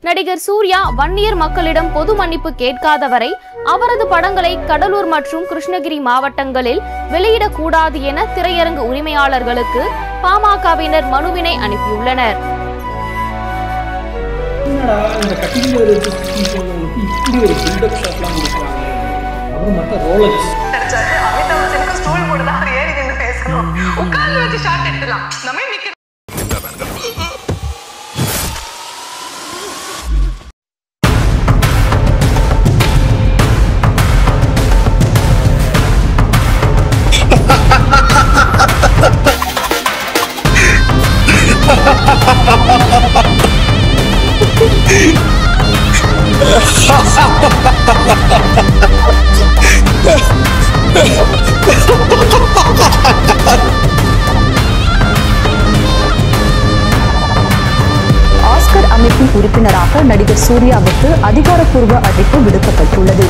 நடிகர் சூர்யா வன்னியர் மக்களிடம் பொது மன்னிப்பு கேட்காதவரை அவரது படங்களை கடலூர் மற்றும் கிருஷ்ணகிரி மாவட்டங்களில் வெளியிடக்கூடாது என திரையரங்கு உரிமையாளர்களுக்கு பாமகவினர் மனுவினை அனுப்பியுள்ளனர் என்னடா இந்த கட்டிங் இப்படி ஒரு பில்டப் ஷாட்லாம் கொடுக்குறாங்க அப்புறம் மற்ற ரோலக்ஸ் நடிச்சாரு அமிதாப் பச்சனுக்கு ஸ்டூல் போட்டு தான் அவர் ஏறி நின்று பேசணும் உட்கார்ந்து வச்சு ஷாட் எடுத்துலாம் நம்ம நிக்க ஆஸ்கர் அமைப்பின் உறுப்பினராக நடிகர் சூர்யாவுக்கு அதிகாரப்பூர்வ அழைப்பு விடுக்கப்பட்டுள்ளது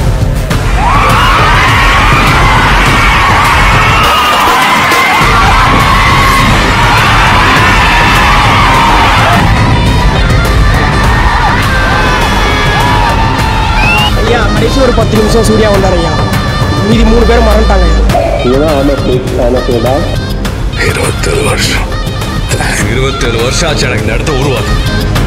ஐயா கடைசி ஒரு பத்து நிமிஷம் சூர்யா வந்தார் ஐயா மீதி மூணு பேரும் மறந்துட்டாங்க ஐயா இதுதான் ஆனஸ்ட் ஆனஸ்டா இருபத்தேழு வருஷம் இருபத்தேழு வருஷம் ஆச்சு எனக்கு இந்த இடத்த உருவாக்கு